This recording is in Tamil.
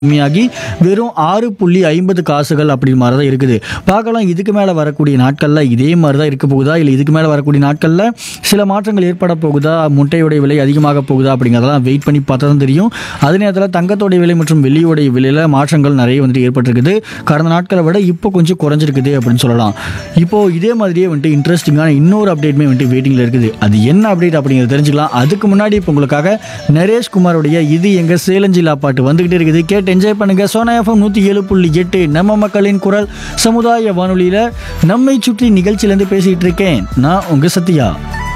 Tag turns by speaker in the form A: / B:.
A: கம்மியாகி வெறும் ஆறு புள்ளி ஐம்பது காசுகள் அப்படி மாதிரி தான் இருக்குது பார்க்கலாம் இதுக்கு மேலே வரக்கூடிய நாட்களில் இதே மாதிரி தான் இருக்க போகுதா இல்லை இதுக்கு மேலே வரக்கூடிய நாட்களில் சில மாற்றங்கள் ஏற்பட போகுதா முட்டையோடைய விலை அதிகமாக போகுதா அப்படிங்கிறதெல்லாம் வெயிட் பண்ணி பார்த்தா தான் தெரியும் அதே நேரத்தில் தங்கத்தோடைய விலை மற்றும் வெள்ளியோடைய விலையில் மாற்றங்கள் நிறைய வந்துட்டு ஏற்பட்டிருக்குது கடந்த நாட்களை விட இப்போ கொஞ்சம் குறைஞ்சிருக்குது அப்படின்னு சொல்லலாம் இப்போ இதே மாதிரியே வந்துட்டு இன்ட்ரெஸ்டிங்கான இன்னொரு அப்டேட்மே வந்துட்டு வெயிட்டிங்கில் இருக்குது அது என்ன அப்டேட் அப்படிங்கிறத தெரிஞ்சுக்கலாம் அதுக்கு முன்னாடி இப்போ உங்களுக்காக நரேஷ் குமாரோடைய இது எங்க சேலஞ்சிலா பாட்டு வந்துகிட்டே இருக்குது கேட்டு என்ஜாய் பண்ணுங்க சோனா எஃப்எம் நூற்றி ஏழு புள்ளி எட்டு நம்ம மக்களின் குரல் சமுதாய வானொலியில் நம்மை சுற்றி நிகழ்ச்சியிலேருந்து பேசிகிட்டு இருக்கேன் நான் உங்கள் சத்யா